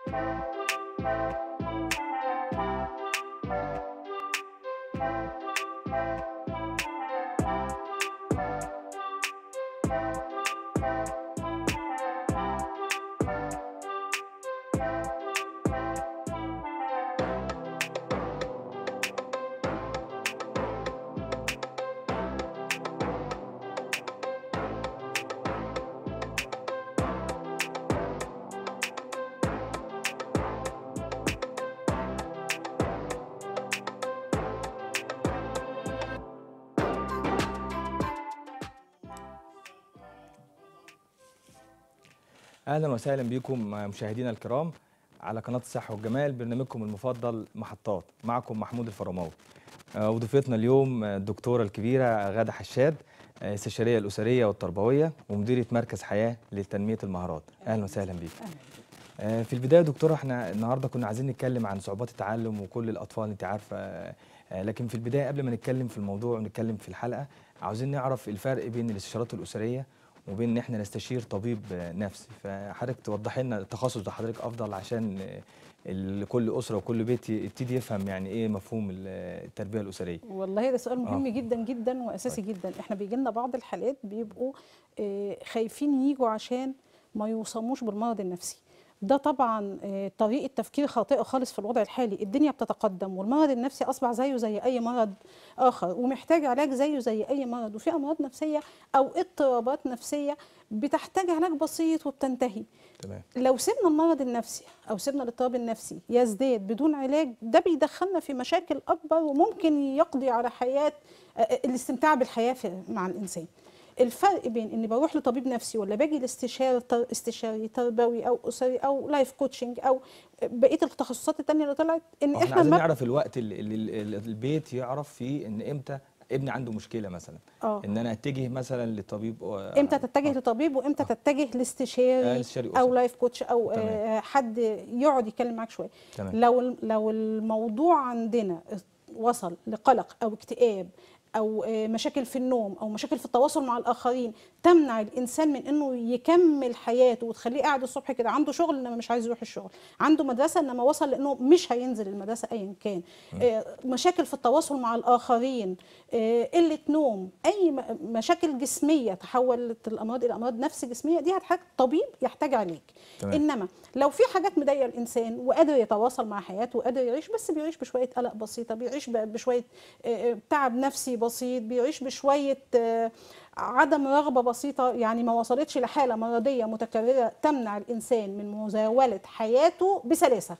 اهلا وسهلا بكم مشاهدينا الكرام على قناه الصحه والجمال برنامجكم المفضل محطات معكم محمود الفرماوي آه، وضيفتنا اليوم آه، الدكتوره الكبيره غاده حشاد آه، استشاريه الاسريه والتربويه ومديره مركز حياه لتنميه المهارات اهلا وسهلا بيك آه، في البدايه يا دكتوره احنا النهارده كنا عايزين نتكلم عن صعوبات التعلم وكل الاطفال انت عارفه آه، آه، لكن في البدايه قبل ما نتكلم في الموضوع ونتكلم في الحلقه عاوزين نعرف الفرق بين الاستشارات الاسريه وبين ان احنا نستشير طبيب آه، نفسي فحضرتك توضح لنا التخصص ده حضرتك افضل عشان آه، ال- كل اسره وكل بيت يبتدي يفهم يعني ايه مفهوم ال- التربيه الاسريه والله ده سؤال مهم آه. جدا جدا واساسي جدا احنا بيجي لنا بعض الحالات بيبقوا آه، خايفين يجوا عشان ما يوصموش بالمرض النفسي ده طبعا آه، طريقه تفكير خاطئه خالص في الوضع الحالي الدنيا بتتقدم والمرض النفسي اصبح زيه زي اي مرض اخر ومحتاج علاج زيه زي اي مرض وفي امراض نفسيه او اضطرابات نفسيه بتحتاج علاج بسيط وبتنتهي تمام لو سيبنا المرض النفسي او سيبنا الاضطراب النفسي يزداد بدون علاج ده بيدخلنا في مشاكل اكبر وممكن يقضي على حياه آه، الاستمتاع بالحياه في مع الانسان الفرق بين اني بروح لطبيب نفسي ولا باجي لاستشار تر- استشاري تربوي او اسري او لايف كوتشنج او بقيه التخصصات التانية اللي طلعت ان احنا احنا عايزين ما نعرف الوقت اللي, اللي اللي البيت يعرف فيه ان امتى ابني عنده مشكله مثلا اه ان انا اتجه مثلا لطبيب آه، امتى تتجه آه. لطبيب وامتى آه. تتجه آه، لاستشاري استشاري او أسري. لايف كوتش او تمام. آه، حد يقعد يتكلم معاك شويه تمام لو لو الموضوع عندنا وصل لقلق او اكتئاب او آه، مشاكل في النوم او مشاكل في التواصل مع الاخرين تمنع الانسان من انه يكمل حياته وتخليه قاعد الصبح كده عنده شغل انما مش عايز يروح الشغل عنده مدرسه انما وصل لانه مش هينزل المدرسه ايا كان آه، مشاكل في التواصل مع الاخرين آه، قله نوم اي م- مشاكل جسميه تحولت الامراض الى امراض نفس جسميه دي هتحتاج طبيب يحتاج علاج تمام. انما لو في حاجات مضايقه الانسان وقادر يتواصل مع حياته وقادر يعيش بس بيعيش بشويه قلق بسيطه بيعيش ب- بشويه آه، آه، تعب نفسي بسيط بيعيش بشويه آه، عدم رغبه بسيطه يعني ما وصلتش لحاله مرضيه متكرره تمنع الانسان من مزاوله حياته بسلاسه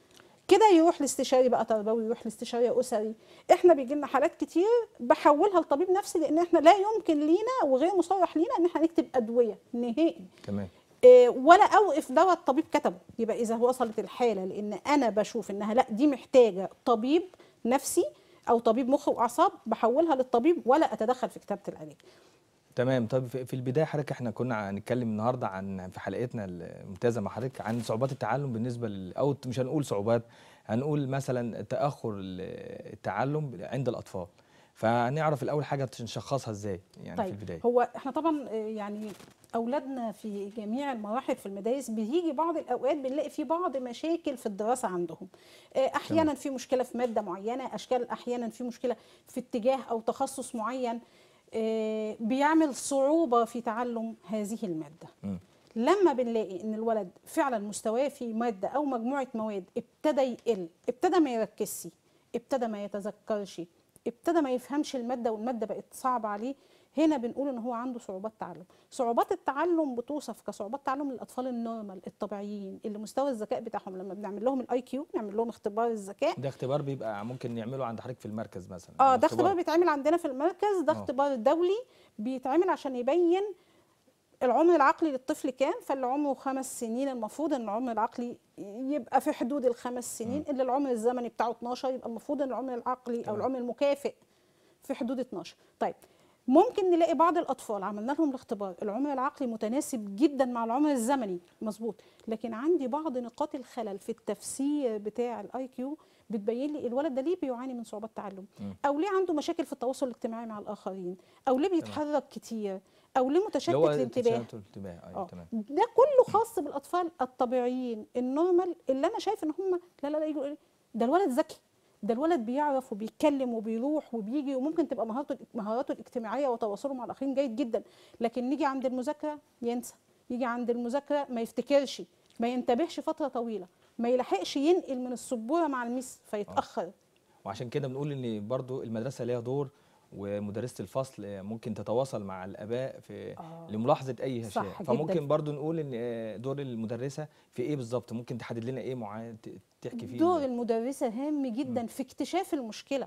كده يروح لاستشاري بقى تربوي يروح لاستشاري اسري احنا بيجي لنا حالات كتير بحولها لطبيب نفسي لان احنا لا يمكن لينا وغير مصرح لينا ان احنا نكتب ادويه نهائي تمام إيه، ولا اوقف دواء الطبيب كتبه يبقى اذا وصلت الحاله لان انا بشوف انها لا دي محتاجه طبيب نفسي او طبيب مخ واعصاب بحولها للطبيب ولا اتدخل في كتابه العلاج تمام طب في في البدايه حضرتك احنا كنا هنتكلم النهارده عن في حلقتنا الممتازه مع حضرتك عن صعوبات التعلم بالنسبه لل او مش هنقول صعوبات هنقول مثلا تاخر ال- التعلم عند الاطفال فهنعرف الاول حاجه نشخصها ازاي يعني في طيب البدايه هو احنا طبعا آه، يعني اولادنا في جميع المراحل في المدارس بيجي بعض الاوقات بنلاقي في بعض مشاكل في الدراسه عندهم آه، احيانا في مشكله في ماده معينه اشكال احيانا في مشكله في اتجاه او تخصص معين آه، بيعمل صعوبه في تعلم هذه الماده مم. لما بنلاقي ان الولد فعلا مستواه في ماده او مجموعه مواد ابتدى يقل ابتدى ما يركزش ابتدى ما يتذكرش ابتدى ما يفهمش الماده والماده بقت صعبه عليه هنا بنقول ان هو عنده صعوبات تعلم صعوبات التعلم بتوصف كصعوبات تعلم للاطفال النورمال الطبيعيين اللي مستوى الذكاء بتاعهم لما بنعمل لهم الاي كيو نعمل لهم اختبار الذكاء ده اختبار بيبقى ممكن نعمله عند حضرتك في المركز مثلا اه ده اختبار بيتعمل عندنا في المركز ده آه. اختبار دولي بيتعمل عشان يبين العمر العقلي للطفل كام فاللي عمره خمس سنين المفروض ان العمر العقلي يبقى في حدود الخمس سنين اللي العمر الزمني بتاعه 12 يبقى المفروض ان العمر العقلي او تمام. العمر المكافئ في حدود 12 طيب ممكن نلاقي بعض الاطفال عملنا لهم الاختبار العمر العقلي متناسب جدا مع العمر الزمني مظبوط لكن عندي بعض نقاط الخلل في التفسير بتاع الاي كيو بتبين لي الولد ده ليه بيعاني من صعوبات تعلم مم. او ليه عنده مشاكل في التواصل الاجتماعي مع الاخرين او ليه بيتحرك كتير او ليه متشتت اللي هو الانتباه تشتت الانتباه ايوه اه تمام ده كله خاص بالاطفال الطبيعيين النورمال اللي انا شايف ان هم لا لا لا يجوا يقولوا ده الولد ذكي ده الولد بيعرف وبيتكلم وبيروح وبيجي وممكن تبقى مهارته مهاراته الاجتماعيه وتواصله مع الاخرين جيد جدا لكن نيجي عند المذاكره ينسى يجي عند المذاكره ما يفتكرش ما ينتبهش فتره طويله ما يلحقش ينقل من السبوره مع الميس فيتاخر وعشان كده بنقول ان برضو المدرسه ليها دور ومدرسه الفصل ممكن تتواصل مع الاباء في آه. لملاحظه اي صح اشياء جداً. فممكن برضو نقول ان دور المدرسه في ايه بالظبط ممكن تحدد لنا ايه معين ت- تحكي فيه دور المدرسه هام جدا في اكتشاف المشكله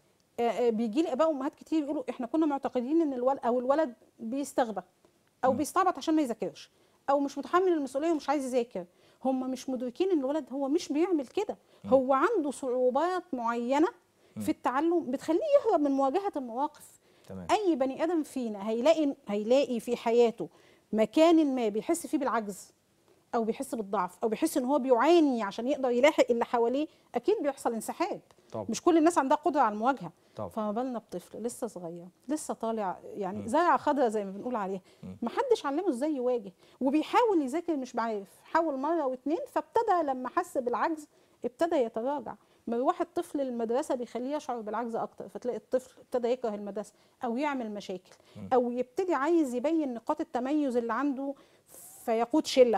بيجي لي اباء وامهات كتير يقولوا احنا كنا معتقدين ان الولد او الولد بيستغبى او مم. بيستعبط عشان ما يذاكرش او مش متحمل المسؤوليه ومش عايز يذاكر هم مش مدركين ان الولد هو مش بيعمل كده هو عنده صعوبات معينه في التعلم بتخليه يهرب من مواجهه المواقف تمام اي بني ادم فينا هيلاقي هيلاقي في حياته مكان ما بيحس فيه بالعجز او بيحس بالضعف او بيحس ان هو بيعاني عشان يقدر يلاحق اللي حواليه اكيد بيحصل انسحاب طبعا مش كل الناس عندها قدره على المواجهه طبعا فما بالنا بطفل لسه صغير لسه طالع يعني زرعه خضراء زي ما بنقول عليها ما حدش علمه ازاي يواجه وبيحاول يذاكر مش بعارف حاول مره واتنين فابتدى لما حس بالعجز ابتدى يتراجع مروح الطفل للمدرسه بيخليه يشعر بالعجز اكتر فتلاقي الطفل ابتدى يكره المدرسه او يعمل مشاكل او يبتدي عايز يبين نقاط التميز اللي عنده فيقود شله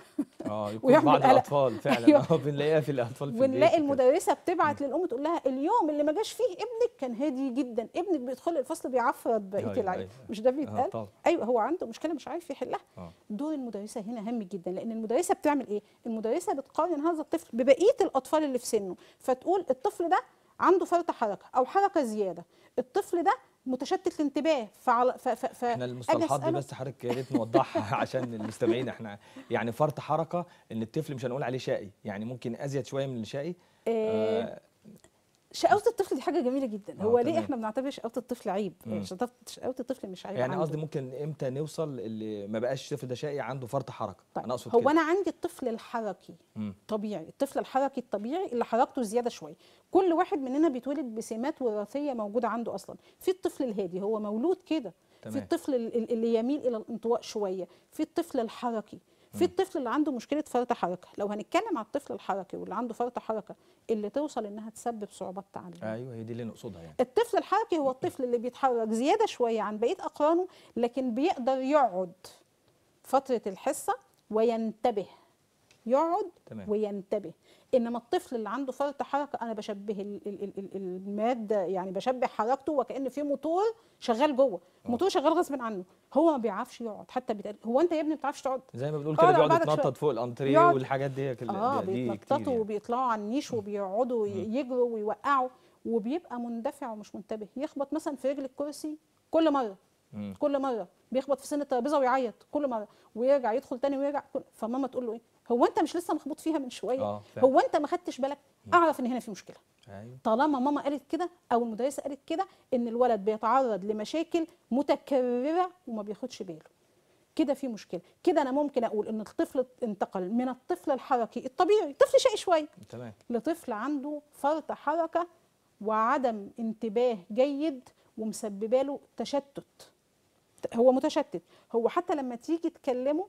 اه يكون ويعمل بعض قلق. الاطفال فعلا أيوة. اه بنلاقيها في الاطفال في ونلاقي البيت وكده. المدرسه بتبعت للام تقول لها اليوم اللي ما جاش فيه ابنك كان هادي جدا ابنك بيدخل الفصل بيعفرت بقيه أيوة، العيال أيوة. مش ده اه بيتقال طبعا ايوه هو عنده مشكله مش عارف يحلها اه دور المدرسه هنا هام جدا لان المدرسه بتعمل ايه المدرسه بتقارن هذا الطفل ببقيه الاطفال اللي في سنه فتقول الطفل ده عنده فرط حركه او حركه زياده الطفل ده متشتت الانتباه فعلى ف ف ف احنا أجي المصطلحات دي أسأله- بس حضرتك يا ريت نوضحها عشان المستمعين احنا يعني فرط حركه ان الطفل مش هنقول عليه شقي يعني ممكن ازيد شويه من الشقي آه، آه شقاوة الطفل دي حاجة جميلة جدا آه، هو ليه تمام. احنا بنعتبر شقاوة الطفل عيب مم. شقاوة شقاوة الطفل مش عيب يعني عنده. قصدي ممكن امتى نوصل اللي ما بقاش الطفل ده شقي عنده فرط حركه طيب انا اقصد هو كده انا عندي الطفل الحركي مم. طبيعي الطفل الحركي الطبيعي اللي حركته زياده شويه كل واحد مننا بيتولد بسمات وراثيه موجوده عنده اصلا في الطفل الهادي هو مولود كده في تمام. الطفل ال- ال- اللي يميل الى الانطواء شويه في الطفل الحركي في الطفل اللي عنده مشكله فرط حركه لو هنتكلم على الطفل الحركي واللي عنده فرط حركه اللي توصل انها تسبب صعوبات تعلم ايوه هي دي اللي نقصدها يعني الطفل الحركي هو الطفل اللي بيتحرك زياده شويه عن بقيه اقرانه لكن بيقدر يقعد فتره الحصه وينتبه يقعد تمام. وينتبه انما الطفل اللي عنده فرط حركه انا بشبه ال- ال- ال- ال- الماده يعني بشبه حركته وكان في موتور شغال جوه موتور شغال غصب عنه هو ما بيعرفش يقعد حتى بيتقال هو انت يا ابني ما بتعرفش تقعد زي ما بنقول اقعد كده على بيقعد بعضك شوية. يتنطط فوق الانتريه يقعد- والحاجات دي كده اه دي كتير بيتنططوا يعني. وبيطلعوا على النيش وبيقعدوا ي- يجروا ويوقعوا وبيبقى مندفع ومش منتبه يخبط مثلا في رجل الكرسي كل مره مم. كل مره بيخبط في سن الترابيزه ويعيط كل مره ويرجع يدخل تاني ويرجع كل... فماما تقول له ايه هو انت مش لسه مخبوط فيها من شويه اه فعلا. هو انت ما خدتش بالك اعرف ان هنا في مشكله ايوه طالما ماما قالت كده او المدرسه قالت كده ان الولد بيتعرض لمشاكل متكرره وما بياخدش باله كده في مشكله كده انا ممكن اقول ان الطفل انتقل من الطفل الحركي الطبيعي طفل شقي شويه تمام لطفل عنده فرط حركه وعدم انتباه جيد ومسببه له تشتت هو متشتت هو حتى لما تيجي تكلمه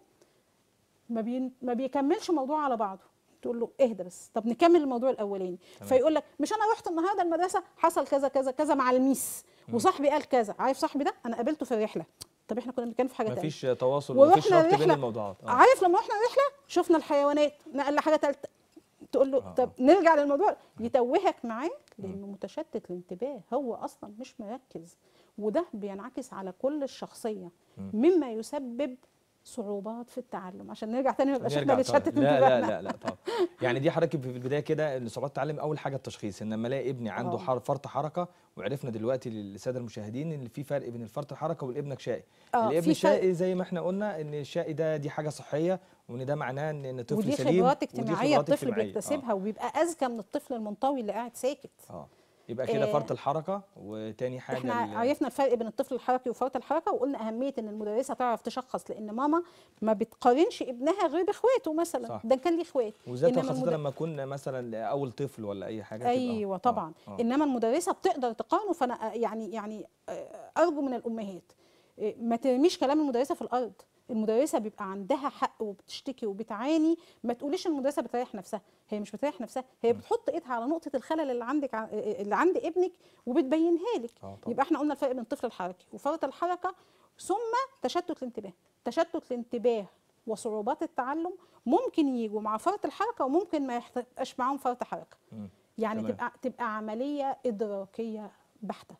ما, بي... ما بيكملش موضوع على بعضه تقول له اهدى بس طب نكمل الموضوع الاولاني تمام. فيقول لك مش انا رحت النهارده المدرسه حصل كذا كذا كذا مع الميس وصاحبي قال كذا عارف صاحبي ده انا قابلته في الرحله طب احنا كنا بنتكلم في حاجه تانية مفيش تواصل ورحنا ومفيش ربط بين الرحلة. الموضوعات اه عارف لما رحنا الرحله شفنا الحيوانات نقل لحاجه ثالثه تقول له آه. طب نرجع للموضوع يتوهك معاه لانه متشتت الانتباه هو اصلا مش مركز وده بينعكس على كل الشخصيه مما يسبب صعوبات في التعلم عشان نرجع تاني ما يبقاش احنا نرجع بنتشتت طبعاً. لا انتباهنا لا لا لا طبعا يعني دي حضرتك في البدايه كده ان صعوبات التعلم اول حاجه التشخيص ان لما الاقي ابني عنده آه. حر فرط حركه وعرفنا دلوقتي للساده المشاهدين ان في فرق بين الفرط الحركه والابنك شقي آه، الابن في فرق. الشقي زي ما احنا قلنا ان الشقي ده دي حاجه صحيه وان ده معناه ان ان طفل ودي سليم خبرات ودي اجتماعيه خبرات الطفل اجتماعية. بيكتسبها وبيبقى اذكى من الطفل المنطوي اللي قاعد ساكت اه, آه. يبقى كده آه، فرط الحركه وتاني حاجه احنا ال- عرفنا الفرق بين الطفل الحركي وفرط الحركه وقلنا اهميه ان المدرسه تعرف تشخص لان ماما ما بتقارنش ابنها غير باخواته مثلا صح. ده كان ليه اخوات وذات إنما خاصه المد- لما يكون مثلا اول طفل ولا اي حاجه تبقى- ايوه آه، طبعا آه. انما المدرسه بتقدر تقارنه فانا يعني يعني آه، ارجو من الامهات إيه، ما ترميش كلام المدرسه في الارض المدرسه بيبقى عندها حق وبتشتكي وبتعاني ما تقوليش المدرسه بتريح نفسها هي مش بتريح نفسها هي بتحط ايدها على نقطه الخلل اللي عندك ع- اللي عند ابنك وبتبينها لك آه طبعاً. يبقى احنا قلنا الفرق بين الطفل الحركي وفرط الحركه ثم تشتت الانتباه تشتت الانتباه وصعوبات التعلم ممكن يجوا مع فرط الحركه وممكن ما يبقاش معاهم فرط حركه مم. يعني تمام. تبقى تبقى عمليه ادراكيه بحته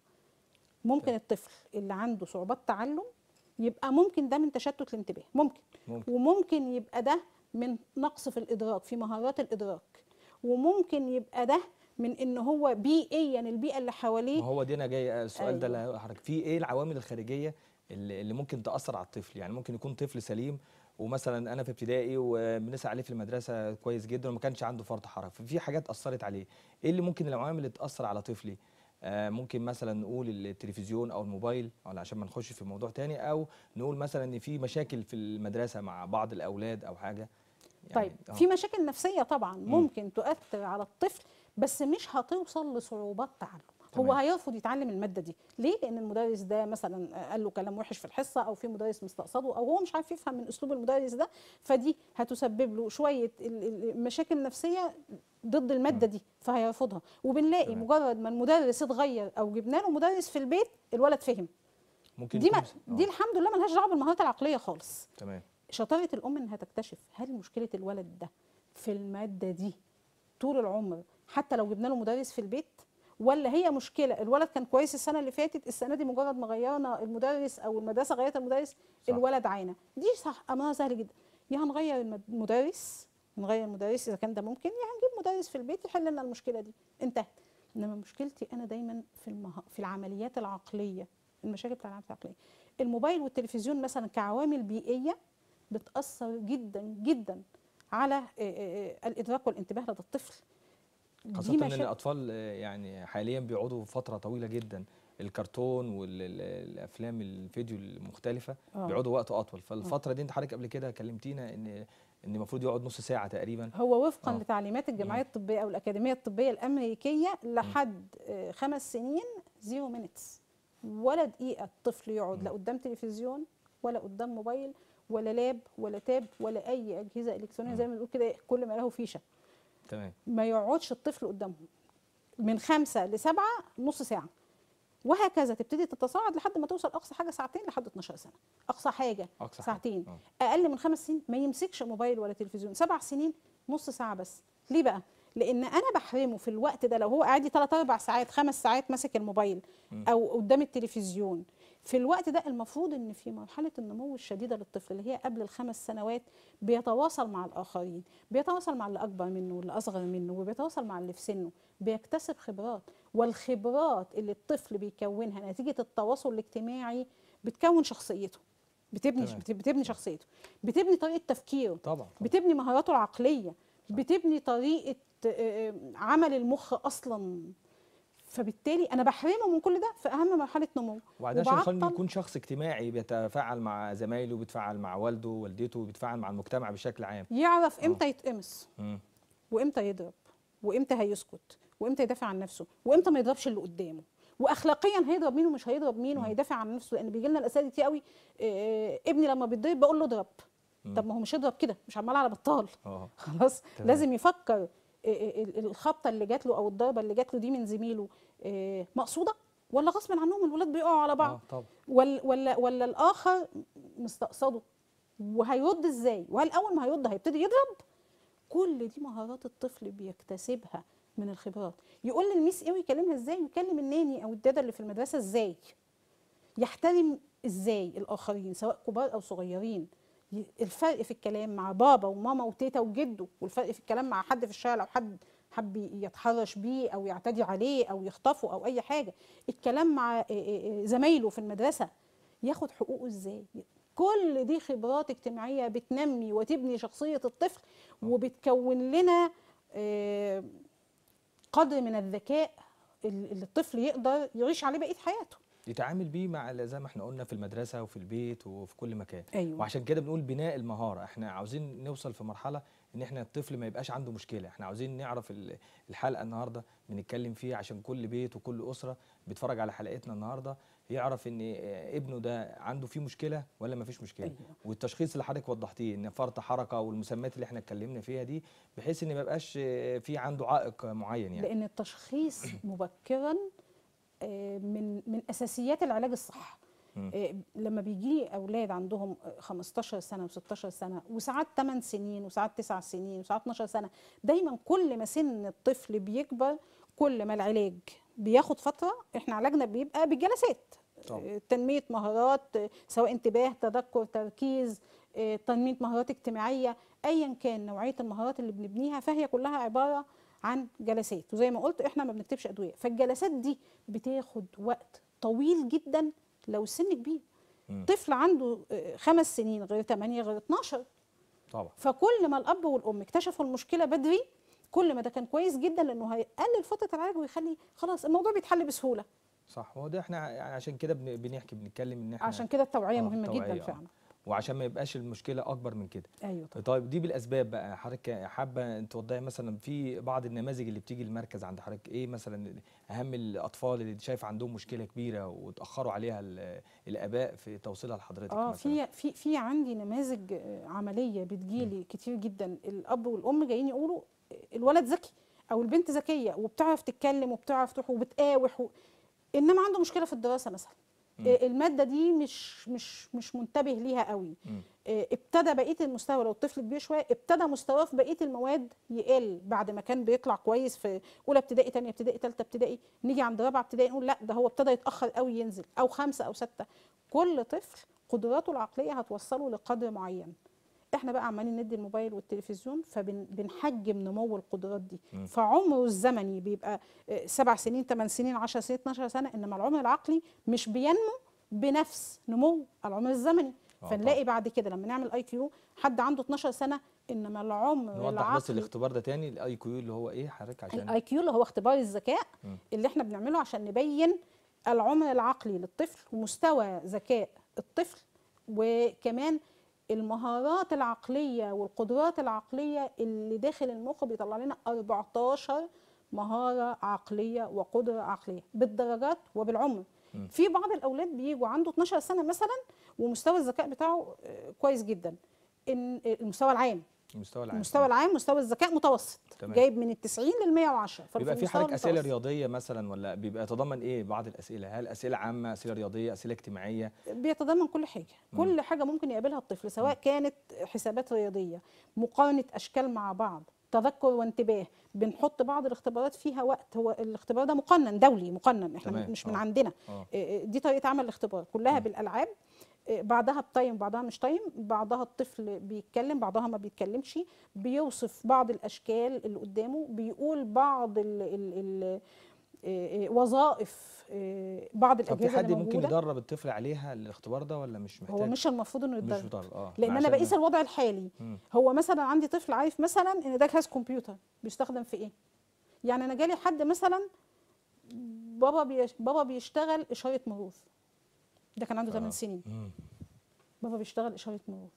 ممكن الطفل اللي عنده صعوبات تعلم يبقى ممكن ده من تشتت الانتباه ممكن ممكن وممكن يبقى ده من نقص في الادراك في مهارات الادراك وممكن يبقى ده من ان هو بيئيا البيئه اللي حواليه ما هو دي انا جاي السؤال ده أيوة. اللي حضرتك في ايه العوامل الخارجيه اللي, اللي ممكن تاثر على الطفل يعني ممكن يكون طفل سليم ومثلا انا في ابتدائي وبنسأل عليه في المدرسه كويس جدا وما كانش عنده فرط حركه ففي حاجات اثرت عليه ايه اللي ممكن العوامل اللي تاثر على طفلي آه ممكن مثلا نقول التلفزيون او الموبايل او عشان ما نخش في موضوع تاني او نقول مثلا ان في مشاكل في المدرسه مع بعض الاولاد او حاجه طيب آه. في مشاكل نفسيه طبعا ممكن تؤثر على الطفل بس مش هتوصل لصعوبات تعلم هو تمام. هيرفض يتعلم الماده دي ليه لان المدرس ده مثلا قال له كلام وحش في الحصه او في مدرس مستقصده او هو مش عارف يفهم من اسلوب المدرس ده فدي هتسبب له شويه ال- ال- المشاكل النفسيه ضد الماده دي فهيرفضها وبنلاقي تمام. مجرد ما المدرس اتغير او جبنا له مدرس في البيت الولد فهم ممكن دي ما يكون- دي آه. الحمد لله ملهاش دعوه بالمهارات العقليه خالص تمام شطاره الام انها تكتشف هل مشكله الولد ده في الماده دي طول العمر حتى لو جبنا له مدرس في البيت ولا هي مشكله الولد كان كويس السنه اللي فاتت السنه دي مجرد ما غيرنا المدرس او المدرسه غيرت المدرس صح. الولد عانى دي صح امرها سهل جدا يا هنغير المد- المدرس نغير المدرس اذا كان ده ممكن يا هنجيب مدرس في البيت يحل لنا المشكله دي انتهت انما مشكلتي انا دايما في المه... في العمليات العقليه المشاكل بتاع العمليات العقليه الموبايل والتلفزيون مثلا كعوامل بيئيه بتاثر جدا جدا على آه، آه، آه، الادراك والانتباه لدى الطفل خاصة إن الأطفال آه، يعني حاليا بيقعدوا فترة طويلة جدا الكرتون والأفلام الفيديو المختلفة آه. بيقعدوا وقت أطول فالفترة دي أنت حضرتك قبل كده كلمتينا إن إن المفروض يقعد نص ساعة تقريبا هو وفقا آه. لتعليمات الجمعيه الطبيه او الاكاديميه الطبيه الامريكيه لحد آه، خمس سنين زيرو مينتس ولا دقيقه الطفل يقعد لا قدام تلفزيون ولا قدام موبايل ولا لاب ولا تاب ولا اي اجهزه الكترونيه زي ما بنقول كده كل ما له فيشه تمام ما يقعدش الطفل قدامهم من خمسة لسبعة نص ساعة وهكذا تبتدي تتصاعد لحد ما توصل أقصى حاجة ساعتين لحد 12 سنة أقصى حاجة أقصى حاجة. ساعتين آه. أقل من خمس سنين ما يمسكش موبايل ولا تلفزيون سبع سنين نص ساعة بس ليه بقى؟ لأن أنا بحرمه في الوقت ده لو هو قاعد لي 3 4 ساعات خمس ساعات ماسك الموبايل أو قدام التلفزيون في الوقت ده المفروض ان في مرحله النمو الشديده للطفل اللي هي قبل الخمس سنوات بيتواصل مع الاخرين بيتواصل مع اللي اكبر منه واللي اصغر منه وبيتواصل مع اللي في سنه بيكتسب خبرات والخبرات اللي الطفل بيكونها نتيجه التواصل الاجتماعي بتكون شخصيته بتبني تمام. بت- بتبني شخصيته بتبني طريقه تفكيره طبعا طبعا. بتبني مهاراته العقليه بتبني طريقه آه، عمل المخ اصلا فبالتالي انا بحرمه من كل ده في اهم مرحله نمو وبعدين عشان خليه وبعطل- يكون شخص اجتماعي بيتفاعل مع زمايله بيتفاعل مع والده ووالدته بيتفاعل مع المجتمع بشكل عام يعرف آه. امتى يتقمص مم. وامتى يضرب وامتى هيسكت وامتى يدافع عن نفسه وامتى ما يضربش اللي قدامه واخلاقيا هيضرب مين ومش هيضرب مين وهيدافع عن نفسه لان بيجي لنا الاسئله كتير قوي آه، ابني لما بيتضرب بقول له اضرب طب ما هو مش يضرب كده مش عمال على بطال اه خلاص تمام. لازم يفكر آه، آه، ال- الخبطه اللي جات له او الضربه اللي جات له دي من زميله آه، مقصوده ولا غصب عنهم الولاد بيقعوا على بعض اه طبعا ولا ولا ولا الاخر مستقصده وهيرد ازاي وهل اول ما هيرد هيبتدي يضرب كل دي مهارات الطفل بيكتسبها من الخبرات يقول للميس ايه ويكلمها ازاي ويكلم الناني او الدادا اللي في المدرسه ازاي يحترم ازاي الاخرين سواء كبار او صغيرين ي- الفرق في الكلام مع بابا وماما وتيتا وجده والفرق في الكلام مع حد في الشارع لو حد حب يتحرش بيه او يعتدي عليه او يخطفه او اي حاجه الكلام مع إيه إيه إيه زمايله في المدرسه ياخد حقوقه ازاي كل دي خبرات اجتماعيه بتنمي وتبني شخصيه الطفل وبتكون لنا آه، قدر من الذكاء اللي الطفل يقدر يعيش عليه بقيه حياته يتعامل بيه مع زي ما احنا قلنا في المدرسه وفي البيت وفي كل مكان أيوة. وعشان كده بنقول بناء المهاره احنا عاوزين نوصل في مرحله ان احنا الطفل ما يبقاش عنده مشكله احنا عاوزين نعرف ال- الحلقه النهارده بنتكلم فيها عشان كل بيت وكل اسره بيتفرج على حلقتنا النهارده يعرف ان آه، ابنه ده عنده فيه مشكله ولا ما فيش مشكله أيوة. والتشخيص اللي حضرتك وضحتيه ان فرط حركه والمسميات اللي احنا اتكلمنا فيها دي بحيث ان ما يبقاش آه، في عنده عائق معين يعني لان التشخيص مبكرا آه، من من اساسيات العلاج الصح مم. آه، لما بيجي اولاد عندهم آه، 15 سنه و16 سنه وساعات 8 سنين وساعات 9 سنين وساعات 12 سنه دايما كل ما سن الطفل بيكبر كل ما العلاج بياخد فتره احنا علاجنا بيبقى بالجلسات طبعا. آه، تنميه مهارات آه، سواء انتباه تذكر تركيز آه، تنميه مهارات اجتماعيه ايا كان نوعيه المهارات اللي بنبنيها فهي كلها عباره عن جلسات وزي ما قلت احنا ما بنكتبش ادويه فالجلسات دي بتاخد وقت طويل جدا لو السن كبير مم. طفل عنده آه، خمس سنين غير 8 غير 12 طبعا فكل ما الاب والام اكتشفوا المشكله بدري كل ما ده كان كويس جدا لانه هيقلل فتره العلاج ويخلي خلاص الموضوع بيتحل بسهوله صح هو ده احنا يعني عشان كده بن- بنحكي بنتكلم ان احنا عشان كده التوعيه آه، مهمه التوعية، جدا آه. فعلا وعشان ما يبقاش المشكله اكبر من كده ايوه طبعا طيب دي بالاسباب بقى حضرتك حابه توضحي مثلا في بعض النماذج اللي بتيجي المركز عند حضرتك ايه مثلا اهم الاطفال اللي شايف عندهم مشكله كبيره وتاخروا عليها ال- الاباء في توصيلها لحضرتك اه مثلا في في في عندي نماذج آه، عمليه بتجيلي كتير جدا الاب والام جايين يقولوا الولد ذكي او البنت ذكيه وبتعرف تتكلم وبتعرف تروح وبتقاوح و... انما عنده مشكله في الدراسه مثلا مم. آه، الماده دي مش مش مش منتبه ليها قوي مم. آه، ابتدى بقيه المستوى لو الطفل كبير شويه ابتدى مستواه في بقيه المواد يقل بعد ما كان بيطلع كويس في اولى ابتدائي ثانيه ابتدائي ثالثه ابتدائي نيجي عند رابعه ابتدائي نقول لا ده هو ابتدى يتاخر قوي ينزل او خمسه او سته كل طفل قدراته العقليه هتوصله لقدر معين احنا بقى عمالين ندي الموبايل والتلفزيون فبنحجم نمو القدرات دي مم. فعمره الزمني بيبقى آه، سبع سنين ثمان سنين 10 سنين 12 سنه انما العمر العقلي مش بينمو بنفس نمو العمر الزمني آه فنلاقي بعد كده لما نعمل اي كيو حد عنده 12 سنه انما العمر نوضح بس العقلي الاختبار ده تاني الاي كيو اللي هو ايه حضرتك عشان الاي كيو اللي هو اختبار الذكاء مم. اللي احنا بنعمله عشان نبين العمر العقلي للطفل ومستوى ذكاء الطفل وكمان المهارات العقليه والقدرات العقليه اللي داخل المخ بيطلع لنا 14 مهاره عقليه وقدره عقليه بالدرجات وبالعمر مم. في بعض الاولاد بيجوا عنده 12 سنه مثلا ومستوى الذكاء بتاعه آه، كويس جدا ان المستوى العام المستوى العام المستوى العام مستوى الذكاء متوسط تمام. جايب من ال 90 لل 110 ففي بيبقى في المستوى حضرتك اسئله المتوسط. رياضيه مثلا ولا بيبقى يتضمن ايه بعض الاسئله هل اسئله عامه اسئله رياضيه اسئله اجتماعيه بيتضمن كل حاجه مم. كل حاجه ممكن يقابلها الطفل سواء كانت حسابات رياضيه مقارنه اشكال مع بعض تذكر وانتباه بنحط بعض الاختبارات فيها وقت هو الاختبار ده مقنن دولي مقنن احنا تمام. مش من آه. عندنا اه إيه، دي طريقه عمل الاختبار كلها مم. بالالعاب إيه، بعضها بتايم بعضها مش تايم بعضها الطفل بيتكلم بعضها ما بيتكلمش بيوصف بعض الاشكال اللي قدامه بيقول بعض ال ال ال إيه، إيه، وظائف إيه، بعض طب في الاجهزه حد اللي ممكن موجوده يدرب الطفل عليها الاختبار ده ولا مش محتاج هو مش المفروض انه مش يتدرب مدرب اه لان انا عشان- بقيس الوضع الحالي مم. هو مثلا عندي طفل عارف مثلا ان ده جهاز كمبيوتر بيستخدم في ايه يعني انا جالي حد مثلا بابا بيش بابا بيشتغل اشاره مرور ده كان عنده 8 آه. سنين مم. بابا بيشتغل اشاره مرور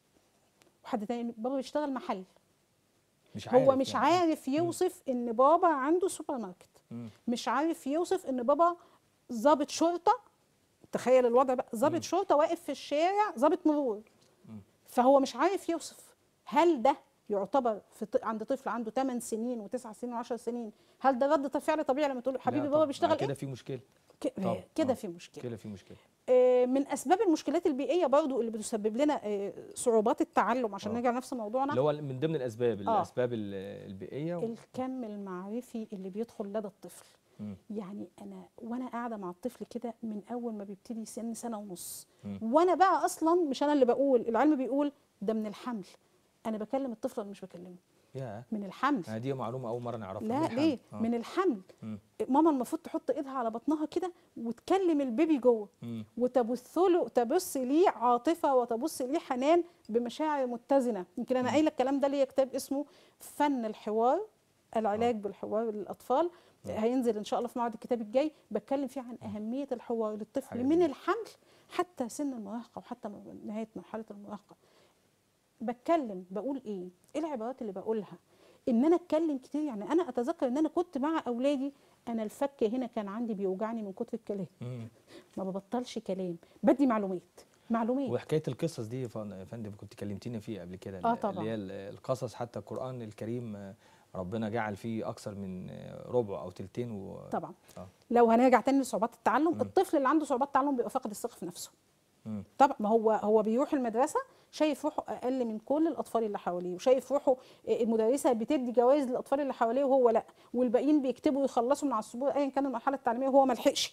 وحد تاني بابا بيشتغل محل مش عارف هو مش يعني. عارف يوصف ان بابا عنده سوبر ماركت مم. مش عارف يوصف ان بابا ضابط شرطه تخيل الوضع بقى مم. ضابط شرطه واقف في الشارع ضابط مرور مم. فهو مش عارف يوصف هل ده يعتبر في ط- عند طفل عنده 8 سنين و9 سنين و10 سنين هل ده رد فعل طبيعي لما تقول له لا حبيبي طبعاً. بابا آه، بيشتغل كده ايه في مشكله ك- طبعاً. كده آه. في مشكله كده في مشكله آه، من اسباب المشكلات البيئيه برضو اللي بتسبب لنا آه، صعوبات التعلم عشان آه. نرجع لنفس موضوعنا اللي هو من ضمن الاسباب آه. الاسباب ال- البيئيه و... الكم المعرفي اللي بيدخل لدى الطفل مم. يعني انا وانا قاعده مع الطفل كده من اول ما بيبتدي سن سنه ونص مم. وانا بقى اصلا مش انا اللي بقول العلم بيقول ده من الحمل انا بكلم الطفل ولا مش بكلمه يا من الحمل آه، دي معلومه اول مره نعرفها لا من الحمل. ليه آه. من الحمل مم. ماما المفروض تحط ايدها على بطنها كده وتكلم البيبي جوه مم. وتبث له تبث ليه عاطفه وتبث ليه حنان بمشاعر متزنه يمكن انا مم. قايله الكلام ده ليا كتاب اسمه فن الحوار العلاج بالحوار للاطفال هينزل ان شاء الله في معرض الكتاب الجاي بتكلم فيه عن اهميه الحوار للطفل حاجة من جميلة. الحمل حتى سن المراهقه وحتى م- نهايه مرحله المراهقه بتكلم بقول ايه ايه العبارات اللي بقولها ان انا اتكلم كتير يعني انا اتذكر ان انا كنت مع اولادي انا الفك هنا كان عندي بيوجعني من كتر الكلام مم. ما ببطلش كلام بدي معلومات معلومات وحكايه القصص دي يا فن- يا فندم كنت كلمتيني فيه قبل كده آه ال- طبعاً. اللي هي ال- القصص حتى القران الكريم آه، ربنا جعل فيه اكثر من آه، ربع او تلتين و... طبعا آه. لو هنرجع تاني لصعوبات التعلم الطفل اللي عنده صعوبات تعلم بيبقى فاقد الثقه في نفسه مم. طبعا ما هو هو بيروح المدرسه شايف روحه اقل من كل الاطفال اللي حواليه وشايف روحه المدرسه بتدي جوائز للاطفال اللي حواليه وهو لا والباقيين بيكتبوا ويخلصوا من على السبوره ايا كان المرحله التعليميه وهو ما لحقش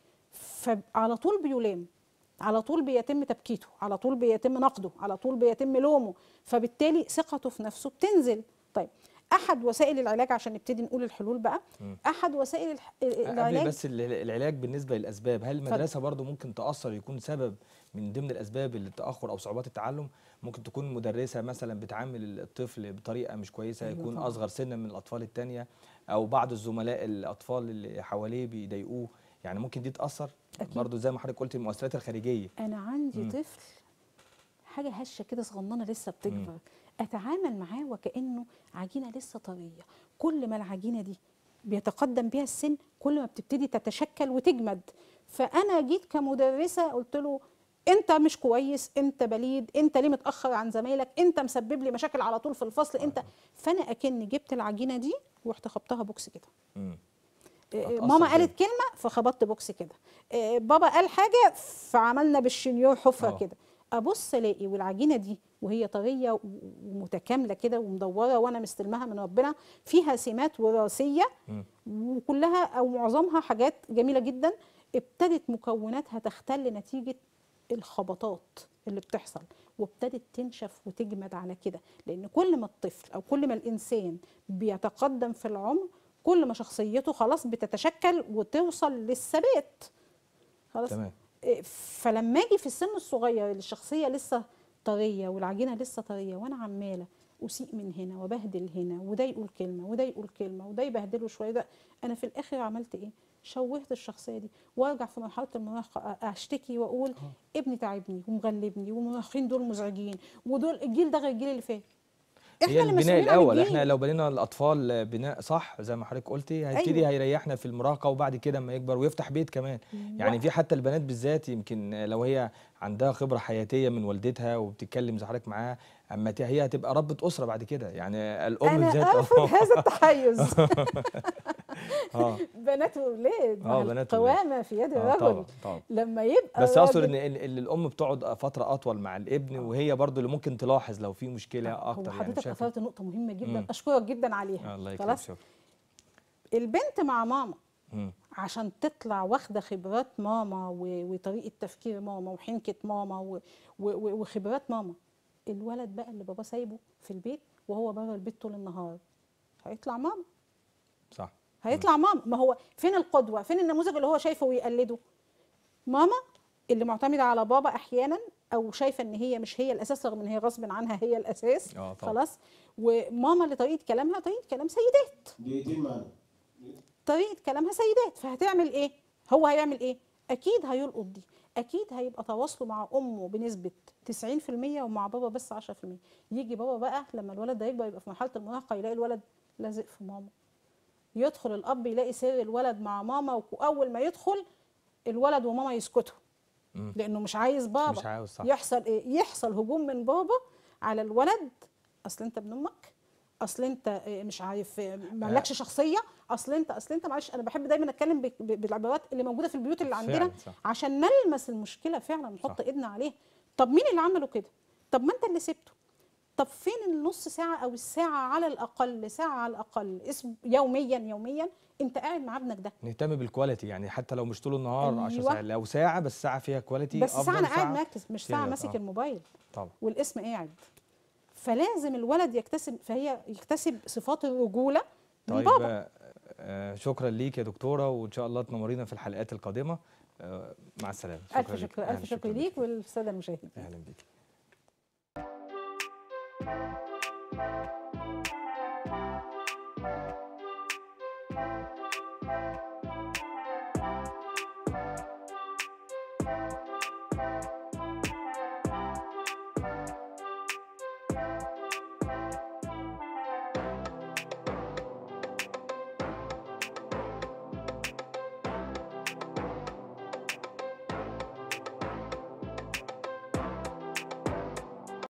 فعلى طول بيلام على طول بيتم تبكيته على طول بيتم نقده على طول بيتم لومه فبالتالي ثقته في نفسه بتنزل طيب احد وسائل العلاج عشان نبتدي نقول الحلول بقى احد وسائل الح- قبل العلاج بس ال- العلاج بالنسبه للاسباب هل المدرسه برضو ممكن تاثر يكون سبب من ضمن الاسباب التاخر او صعوبات التعلم ممكن تكون مدرسه مثلا بتعامل الطفل بطريقه مش كويسه أيوة يكون طبعاً. اصغر سنا من الاطفال التانية او بعض الزملاء الاطفال اللي حواليه بيضايقوه يعني ممكن دي تاثر أكيد. برضو زي ما حضرتك قلت المؤثرات الخارجيه انا عندي مم. طفل حاجه هشه كده صغننه لسه بتكبر اتعامل معاه وكانه عجينه لسه طريه كل ما العجينه دي بيتقدم بيها السن كل ما بتبتدي تتشكل وتجمد فانا جيت كمدرسه قلت له انت مش كويس انت بليد انت ليه متاخر عن زمايلك انت مسبب لي مشاكل على طول في الفصل انت فانا اكني جبت العجينه دي ورحت خبطها بوكس كده مم. إيه، هتأثر ماما جامد. قالت كلمه فخبطت بوكس كده إيه، بابا قال حاجه فعملنا بالشنيور حفره آه. كده ابص الاقي والعجينه دي وهي طريه و- ومتكامله كده ومدوره وانا مستلمها من ربنا فيها سمات وراثيه مم. وكلها او معظمها حاجات جميله جدا ابتدت مكوناتها تختل نتيجه الخبطات اللي بتحصل وابتدت تنشف وتجمد على كده لان كل ما الطفل او كل ما الانسان بيتقدم في العمر كل ما شخصيته خلاص بتتشكل وتوصل للثبات خلاص تمام إيه، فلما اجي في السن الصغير اللي الشخصيه لسه طريه والعجينه لسه طريه وانا عماله اسيء من هنا وبهدل هنا وده يقول كلمه وده يقول كلمه وده يبهدله شويه ده انا في الاخر عملت ايه؟ شوهت الشخصيه دي وارجع في مرحله المراهقه أ- اشتكي واقول ابني تعبني ومغلبني والمراهقين دول مزعجين ودول الجيل ده غير الجيل اللي فات هي البناء مسؤولين عن الاول الجيل. احنا لو بنينا الاطفال بناء صح زي ما حضرتك قلتي هيبتدي أيوة. هيريحنا في المراهقه وبعد كده اما يكبر ويفتح بيت كمان يعني في حتى البنات بالذات يمكن لو هي عندها خبره حياتيه من والدتها وبتتكلم زي حضرتك معاها اما ت- هي هتبقى ربة اسره بعد كده يعني الام انا بالذات ارفض هذا التحيز اه بنات واولاد آه، مع بنات وولاد. القوامه في يد آه، الرجل طبعا طبعا لما يبقى بس اقصد الراجل- ان ال- ال- الام بتقعد فتره اطول مع الابن وهي برضو اللي ممكن تلاحظ لو في مشكله هو اكتر يعني حضرتك شايف اثرت نقطه مهمه جدا مم. اشكرك جدا عليها آه، الله يكرمك خلاص شكرا البنت مع ماما مم. عشان تطلع واخده خبرات ماما و- وطريقه تفكير ماما وحنكه ماما و- و- و- وخبرات ماما الولد بقى اللي بابا سايبه في البيت وهو بره البيت طول النهار هيطلع ماما صح هيطلع ماما ما هو فين القدوه فين النموذج اللي هو شايفه ويقلده ماما اللي معتمده على بابا احيانا او شايفه ان هي مش هي الاساس رغم ان هي غصب عنها هي الاساس اه طبعا خلاص وماما اللي طريقه كلامها طريقه كلام سيدات دقيقتين معانا طريقه كلامها سيدات فهتعمل ايه هو هيعمل ايه اكيد هيلقط دي اكيد هيبقى تواصله مع امه بنسبه 90% ومع بابا بس 10% يجي بابا بقى لما الولد ده يكبر يبقى في مرحله المراهقه يلاقي الولد لازق في ماما يدخل الاب يلاقي سر الولد مع ماما واول ما يدخل الولد وماما يسكتوا مم. لانه مش عايز بابا مش عاوز صح يحصل ايه يحصل هجوم من بابا على الولد اصل انت ابن امك اصل انت إيه مش عارف إيه مالكش شخصيه اصل انت اصل انت معلش انا بحب دايما اتكلم ب- ب- بالعبارات اللي موجوده في البيوت اللي عندنا فعلا صح عشان نلمس المشكله فعلا نحط صح. ايدنا عليها طب مين اللي عمله كده طب ما انت اللي سبته طب فين النص ساعه او الساعه على الاقل ساعه على الاقل اسم يوميا يوميا انت قاعد مع ابنك ده نهتم بالكواليتي يعني حتى لو مش طول النهار 10 أيوة. ساعات لو ساعه بس ساعه فيها كواليتي بس ساعه افضل انا قاعد ساعه مركز مش ساعه فيها- ماسك آه. الموبايل طبعا والاسم قاعد فلازم الولد يكتسب فهي يكتسب صفات الرجوله من طيب بابا آه، آه شكرا ليك يا دكتوره وان شاء الله تنورينا في الحلقات القادمه آه مع السلامه الف ليك. شكر أهلا، الف شكر ليك والساده المشاهدين اهلا بيك